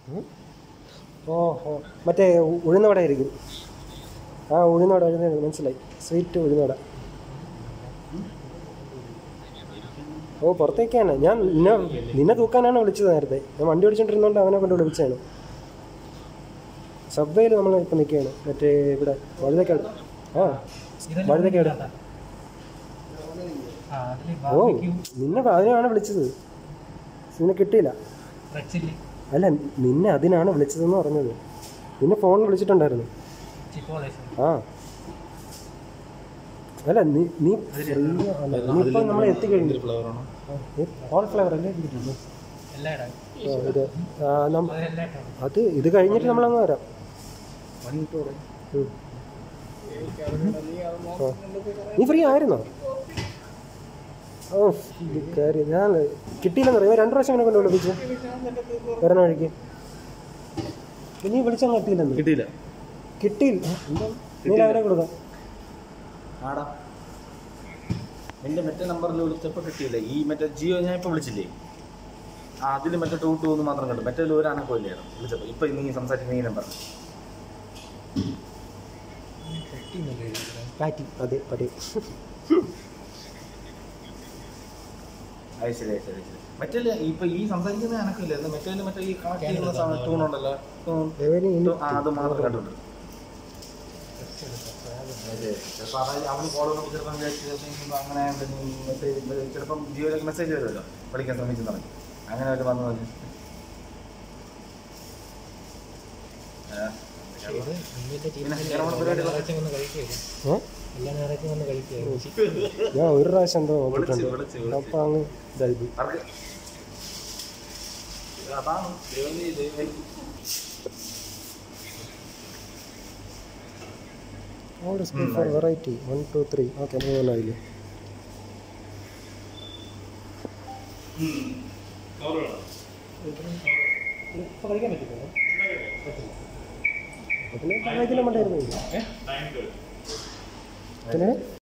ഉം? ഓ ഓ മറ്റേ ഉ- ഉഴുന്നവട ആയിരിക്കും ആ ഉഴുന്നവട ഉഴുന്ന മനസ്സിലായി സ്വീറ്റ് ഉഴുന്നവട ഓ പുറത്തേക്കാണ് ഞാൻ നിന്നെ നിന്നെ തൂക്കാനാണ് വിളിച്ചത് നേരത്തെ ഞാൻ വണ്ടി ഓടിച്ചോണ്ടിരുന്നോണ്ട് അവനെ കൊണ്ട് വിളിച്ചാണ് സബ്വേയിൽ നമ്മൾ ഇപ്പം നിൽക്കുകയാണ് മറ്റേ ഇവിടെ വഴുതക്കാട് ആ വഴുതക്കാട് ആ അതിൽ ഓ നിന്നെ അതിനാണ് വിളിച്ചത് നിന്നെ കിട്ടിയില്ല റെഡ് ചില്ലി അല്ല നിന്നെ അതിനാണ് വിളിച്ചതെന്ന് പറഞ്ഞത് നിന്നെ ഫോണിൽ വിളിച്ചിട്ടുണ്ടായിരുന്നു ചിപ്പോളെ ആ അല്ല നീ നീ free അല്ല, നീ ഇപ്പം നമ്മളെ എത്തിക്കഴിഞ്ഞു ഓൾ ഫ്ലേവർ അല്ലേ എല്ലാം ഇടാം ആ, ഇത് ആ, നം- അതെല്ലാം ഇട്ടോ അത് ഇത് കഴിഞ്ഞിട്ട് നമ്മളങ്ങ് വരാം ഉം. ആ. നീ ഫ്രീ ആയിരുന്നോ ഓ ഇത് കാര്യം ഞാൻ കിട്ടിയില്ലെന്ന് അറിയാം രണ്ടു പ്രാവശ്യം എന്നെ കൊണ്ട് വിളിപ്പിച്ചു വരണ വഴിക്ക് നീ വിളിച്ചാൽ കിട്ടിയില്ലെന്ന് കിട്ടിയില്ല കിട്ടിയില്ല എന്താ നീ രാവിലെ കൊടുക്കാം ആടാ എൻ്റെ മറ്റേ നമ്പറിൽ വിളിച്ചപ്പോൾ കിട്ടിയില്ല ഈ മറ്റേ ജിയോ ഞാൻ ഇപ്പോൾ വിളിച്ചില്ലേ ആ അതിൽ മറ്റേ ടൂ ടൂ എന്ന് മാത്രം കണ്ടു മറ്റേ ഒരു അനക്കോ ഇല്ലായിരുന്നു വിളിച്ചപ്പോൾ ഇപ്പം നീ സംസാരിക്കുന്ന ഈ നമ്പർ പാറ്റി അതെ പടി അത് ശരി അത് ശരി അത് ശരി മറ്റേ ഇപ്പം ഈ സംസാരിക്കുന്ന അനക്കില്ലായിരുന്നു മറ്റേ മറ്റേ ഈ കണക്ട് ചെയ്യുന്ന സമയം ടൂണുണ്ടല്ലോ ടൂൺ ദേവന് ഇനി ആ അത് മാത്രം കണ്ടിട്ടുണ്ട് ചിലപ്പോൾ അതായത് അവന് കോൾ വന്നപ്പോൾ ചിലപ്പം വിചാരിച്ചു അങ്ങനെ മെസ്സേജ് ചിലപ്പം ജിയോയിലൊക്കെ മെസ്സേജ് വരുമല്ലോ വിളിക്കാൻ ശ്രമിച്ചു തുടങ്ങി അങ്ങനെ അവർ വന്നു പറഞ്ഞു പിന്നെ കേരള പരിപാടികളൊക്കെ വന്ന് കഴിക്കുക ഏ? എല്ലാ ഞായറാഴ്ചയും വന്ന് കഴിക്കുക ഞാൻ ഒരു പ്രാവശ്യം എന്തോ വിളിച്ച് നോക്കിയിട്ടുണ്ട് വിളിച്ച് വിളിച്ച്. അപ്പൊ അങ്ങ് ഇതായി പോയി. അവർക്ക് അതാണ് ദൈവമേ, ദൈവമേ. Old school four variety one two three okay മൂന്നായില്ലേ ഇപ്പോൾ കഴിക്കാൻ പറ്റില്ല പിന്നെ ഇതിലും വേണ്ടായിരുന്നു പിന്നെ